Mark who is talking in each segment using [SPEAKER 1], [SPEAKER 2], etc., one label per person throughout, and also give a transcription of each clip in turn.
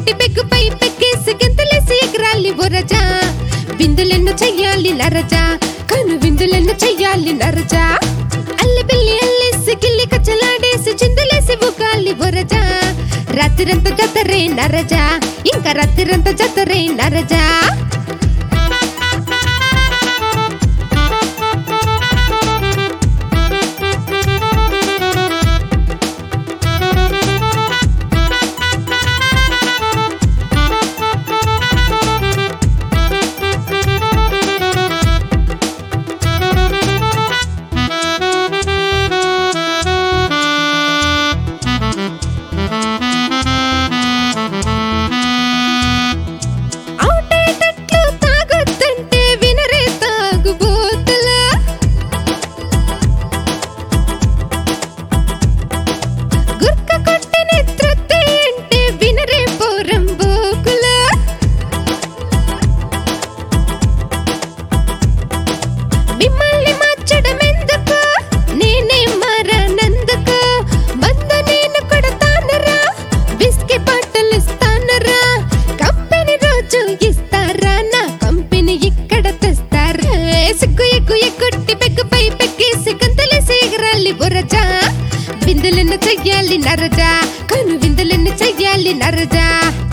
[SPEAKER 1] కొట్టి పెగ్గుపై పెక్కేసి గెంతులేసి ఎగరాలి ఒరజా విందులెన్ను చెయ్యాలి నరజా కను విందులెన్ను చెయ్యాలి నరజా అల్లి బిల్లి అల్లేసి గిల్లి కచ్చలాడేసి చిందులేసి ఊగాలి ఒరజా రాత్రిరంత జతరే నరజా ఇంకా రాత్రిరంత జతరే నరజా అవుటేటట్లు తాగొద్దంటే వినరే తాగుబోతులా గుర్క కొట్టిన త్రొత్తే అంటే వినరే పోరంబోకులా మిమ్మల్ని మార్చడం ఎందుకు నేనే మారానందుకు మంద నేను కొడతానరా బిస్కెట్ బాటలు ఇస్తానరా కంపెనీ రోజు ఇస్తారా నా కంపెనీ ఇక్కడ తెస్తారా ఏ సిగ్గు ఎగ్గు ఎగ్గుట్టి పెగ్గుపై పెగ్గేసి గంతలేసి ఎగరాలి బురజా విందులను చెయ్యాలి నరజా కను విందులను చెయ్యాలి నరజా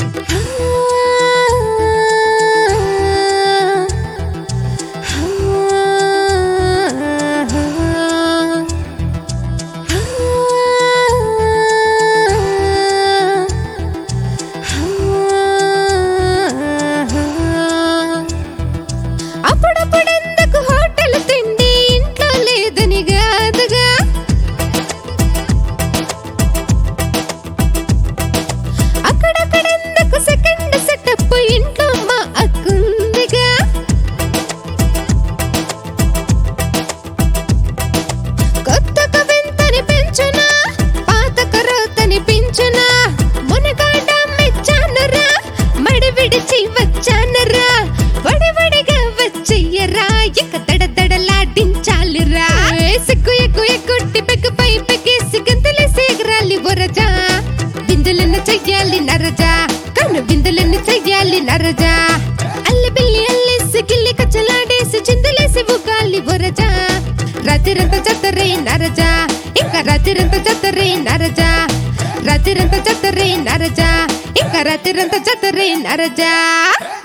[SPEAKER 1] అప్పుడప్పుడెందుకు హోటల్ తిండి ఇంట్లో లేదని కాదుగా అక్కడక్కడెందుకు సెకండ్ సెటప్ ఇంట్లో మా అక్కుందిగా కొత్త కవింతని పెంచునా పాత కరోతని పెంచునా మునగాడ మెచ్చానరా మడి విడిచి వచ్చానరా వడివడిగా వచ్చయ్యరా ఇక తడతడలాడించాలిరా ఏ సిగ్గు ఎగ్గు ఎగ్గుట్టి పెగ్గుపై పెగ్గేసి గంతులేసి ఎగరాలి ఒరజా బిందులను చెయ్యాలి నరజా కన్ను బిందులను చెయ్యాలి నరజా అల్లి బిల్లి అల్లేసి గిల్లి కచ్చలాడేసి చిందులేసి ఊగాలి ఒరజా రాత్రిరంత జతరే నరజా ఇంకా రాత్రిరంత జతరే నరజా రాత్రిరంత జతరే నరజా ఇంకా రాత్రిరంత జతరే నరజా